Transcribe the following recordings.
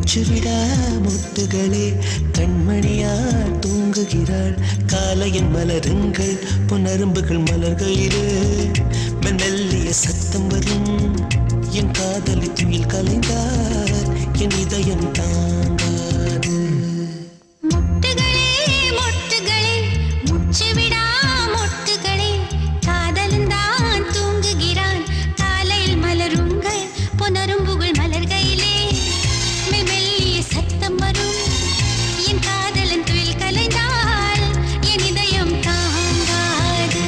மூச்சு விடா முட்டுகளே கண்மணியா தூங்குகிறாள் காலையின் மலருங்கள் புனரும்புகள் மலர்களிலே மெல்லிய சத்தம் வரும் என் காதலி துயில் கலைந்தார் என் இதயம் தாங்காது முட்டுகளே மொட்டுகளே முச்சு விடா மொட்டுகளே காதலன் தான் தூங்குகிறான் காலையில் மலருங்கள் புனரும்புகள் மலர்கையிலே மெல் மெல்லிய சத்தம் வரும் என் காதலன் துயில் கலைந்தால் என் இதயம் தாங்காது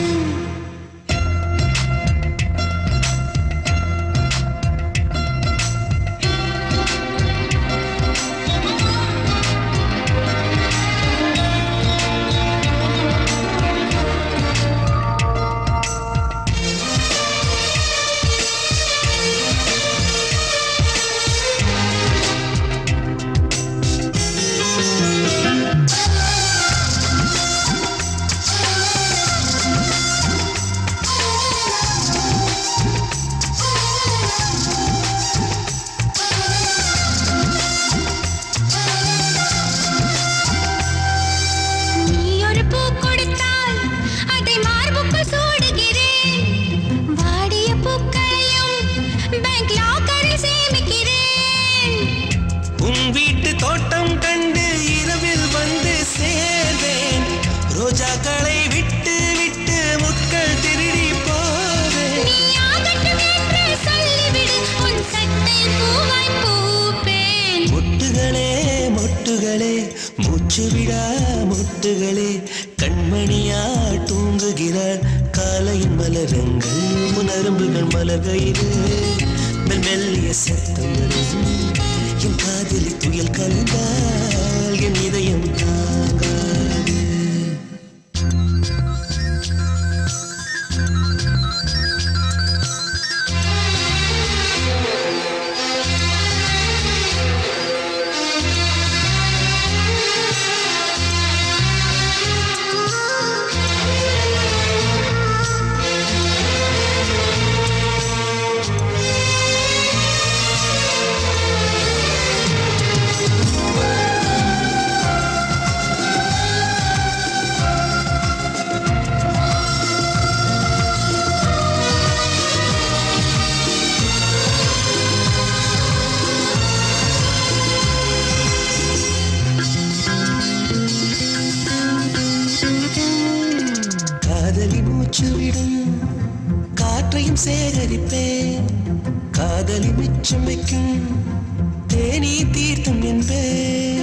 நீ ஒரு பூ கொடுத்தால் அதை மார்புக்கு சூடுகிறேன் வாடிய பூக்களையும் பேங்க் லாக்கரில் சேமிக்கிறேன் உன் வீட்டு தோட்டம் கண்டு இரவில் வந்து சேர்வேன் ரோஜாக்களை விட்டு விட்டு முட்கள் திருடி போவேன் நீ ஆகட்டும் என்று சொல்லிவிடு உன் சட்டையில் பூவாய் பூப்பேன் முட்டுகளே மொட்டுகளே மூச்சு விடா முட்டுகளே கண்மணியா தூங்குகிறாள் காலையின் மலருங்கள் முனரும்புகள் மலர்கையிலே மெல் மெல்லிய சத்தம் வரும் என் காதில் துயல் கலந்தால் என் இதயம் தாங்காது காதலி மூச்சு விடும் காற்றையும் சேகரிப்பேன் காதலி மிச்சம் வைக்கும் தேனி தீர்த்தம் என்பேன்